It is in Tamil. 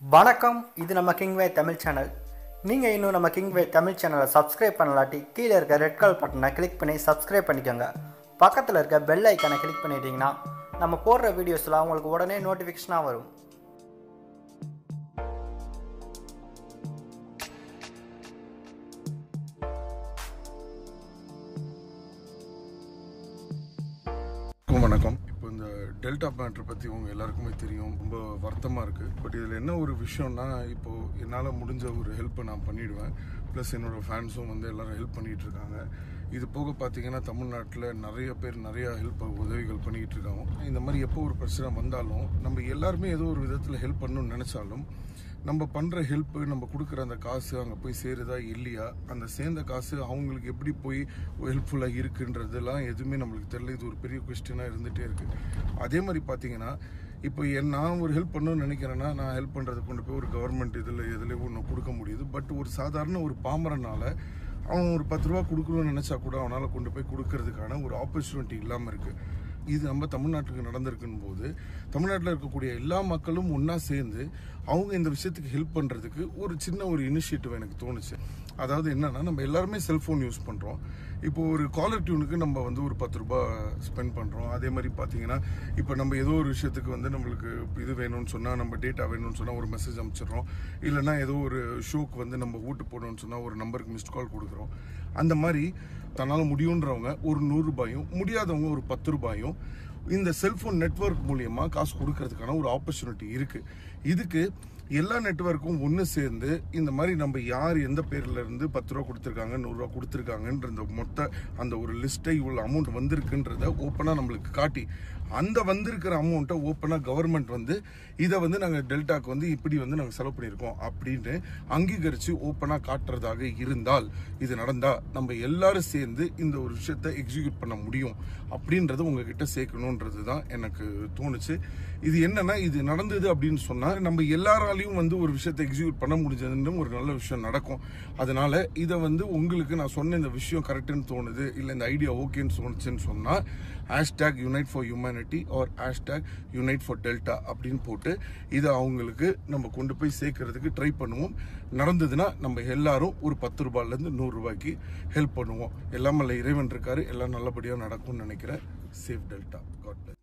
வணக்கம் இது நம்ம கிங்வே தமிழ் சேனல் நீங்கள் இன்னும் நம்ம கிங்வே தமிழ் சேனலை சப்ஸ்கிரைப் பண்ணலாட்டி கீழே இருக்க ரெட் கலர் பட்டனை கிளிக் பண்ணி சப்ஸ்கிரைப் பண்ணிக்கோங்க பக்கத்தில் இருக்க பெல் ஐக்கானை கிளிக் பண்ணிட்டீங்கன்னா நம்ம போடுற வீடியோஸ்லாம் உங்களுக்கு உடனே நோட்டிஃபிகேஷனாக வரும் வணக்கம் வணக்கம் இப்போ இந்த டெல்டா மேட்ரு பற்றி உங்க எல்லாருக்குமே தெரியும் ரொம்ப வருத்தமாக இருக்குது பட் இதில் என்ன ஒரு விஷயம்னா இப்போ என்னால் முடிஞ்ச ஒரு ஹெல்ப்பை நான் பண்ணிடுவேன் ப்ளஸ் என்னோட ஃபேன்ஸும் வந்து எல்லாரும் ஹெல்ப் பண்ணிகிட்டு இருக்காங்க இது போக பார்த்தீங்கன்னா தமிழ்நாட்டில் நிறைய பேர் நிறைய ஹெல்ப் உதவிகள் பண்ணிக்கிட்டு இருக்காங்க இந்த மாதிரி எப்போ ஒரு பிரச்சனை வந்தாலும் நம்ம எல்லாருமே ஏதோ ஒரு விதத்தில் ஹெல்ப் பண்ணணும்னு நினச்சாலும் நம்ம பண்ணுற ஹெல்ப்பு நம்ம கொடுக்குற அந்த காசு அங்கே போய் சேருதா இல்லையா அந்த சேர்ந்த காசு அவங்களுக்கு எப்படி போய் ஹெல்ப்ஃபுல்லாக இருக்குன்றதெல்லாம் எதுவுமே நம்மளுக்கு தெரியல இது ஒரு பெரிய கொஸ்டினாக இருந்துகிட்டே இருக்குது அதே மாதிரி பார்த்தீங்கன்னா இப்போ என் நான் ஒரு ஹெல்ப் பண்ணணும்னு நினைக்கிறேன்னா நான் ஹெல்ப் பண்ணுறது கொண்டு போய் ஒரு கவர்மெண்ட் இதில் இதில் ஒன்று கொடுக்க முடியுது பட் ஒரு சாதாரண ஒரு பாமரனால அவன் ஒரு பத்து ரூபா கொடுக்கணும்னு நினச்சா கூட அவனால் கொண்டு போய் கொடுக்கறதுக்கான ஒரு ஆப்பர்ச்சுனிட்டி இல்லாமல் இருக்குது இது நம்ம தமிழ்நாட்டுக்கு நடந்திருக்கும் போது தமிழ்நாட்டில் இருக்கக்கூடிய எல்லா மக்களும் ஒன்றா சேர்ந்து அவங்க இந்த விஷயத்துக்கு ஹெல்ப் பண்ணுறதுக்கு ஒரு சின்ன ஒரு இனிஷியேட்டிவ் எனக்கு தோணுச்சு அதாவது என்னன்னா நம்ம எல்லாருமே செல்ஃபோன் யூஸ் பண்ணுறோம் இப்போ ஒரு காலர் டியூனுக்கு நம்ம வந்து ஒரு பத்து ரூபாய் ஸ்பெண்ட் பண்ணுறோம் அதே மாதிரி பார்த்தீங்கன்னா இப்போ நம்ம ஏதோ ஒரு விஷயத்துக்கு வந்து நம்மளுக்கு இது வேணும்னு சொன்னால் நம்ம டேட்டா வேணும்னு சொன்னால் ஒரு மெசேஜ் அனுப்பிச்சிடுறோம் இல்லைன்னா ஏதோ ஒரு ஷோக்கு வந்து நம்ம ஓட்டு போடணும்னு சொன்னால் ஒரு நம்பருக்கு மிஸ்ட் கால் கொடுக்குறோம் அந்த மாதிரி தன்னால் முடியுன்றவங்க ஒரு நூறு ரூபாயும் முடியாதவங்க ஒரு பத்து ரூபாயும் இந்த செல்ஃபோன் நெட்வொர்க் மூலியமா காசு கொடுக்கறதுக்கான ஒரு ஆப்பர்ச்சுனிட்டி இருக்கு இதுக்கு எல்லா நெட்வொர்க்கும் ஒன்று சேர்ந்து இந்த மாதிரி நம்ம யார் எந்த பேர்ல இருந்து பத்து ரூபா கொடுத்துருக்காங்க நூறுரூவா கொடுத்துருக்காங்கன்ற இந்த மொத்த அந்த ஒரு லிஸ்ட்டை இவ்வளோ அமௌண்ட் வந்திருக்குன்றத ஓப்பனாக நம்மளுக்கு காட்டி அந்த வந்திருக்கிற அமௌண்ட்டை ஓப்பனாக கவர்மெண்ட் வந்து இதை வந்து நாங்கள் டெல்டாக்கு வந்து இப்படி வந்து நாங்கள் செலவு பண்ணியிருக்கோம் அப்படின்னு அங்கீகரித்து ஓப்பனாக காட்டுறதாக இருந்தால் இது நடந்தா நம்ம எல்லாரும் சேர்ந்து இந்த ஒரு விஷயத்தை எக்ஸிக்யூட் பண்ண முடியும் அப்படின்றத உங்ககிட்ட சேர்க்கணுன்றது தான் எனக்கு தோணுச்சு இது என்னன்னா இது நடந்தது அப்படின்னு சொன்னா நம்ம எல்லாராலையும் வந்து ஒரு விஷயத்தை எக்ஸிக்யூட் பண்ண முடிஞ்சதுன்னு ஒரு நல்ல விஷயம் நடக்கும் அதனால இதை வந்து உங்களுக்கு நான் சொன்ன இந்த விஷயம் கரெக்டுன்னு தோணுது இல்லை இந்த ஐடியா ஓகேன்னு தோணுச்சுன்னு சொன்னா hashtag unite for humanity or hashtag unite for delta அப்படின்னு போட்டு இதை அவங்களுக்கு நம்ம கொண்டு போய் சேர்க்கறதுக்கு ட்ரை பண்ணுவோம் நடந்ததுன்னா நம்ம எல்லாரும் ஒரு பத்து ரூபாயிலேருந்து நூறு ரூபாய்க்கு ஹெல்ப் பண்ணுவோம் எல்லாம் இறைவன் இருக்காரு எல்லாம் நல்லபடியாக நடக்கும்னு நினைக்கிறேன் சேஃப் டெல்டா காட்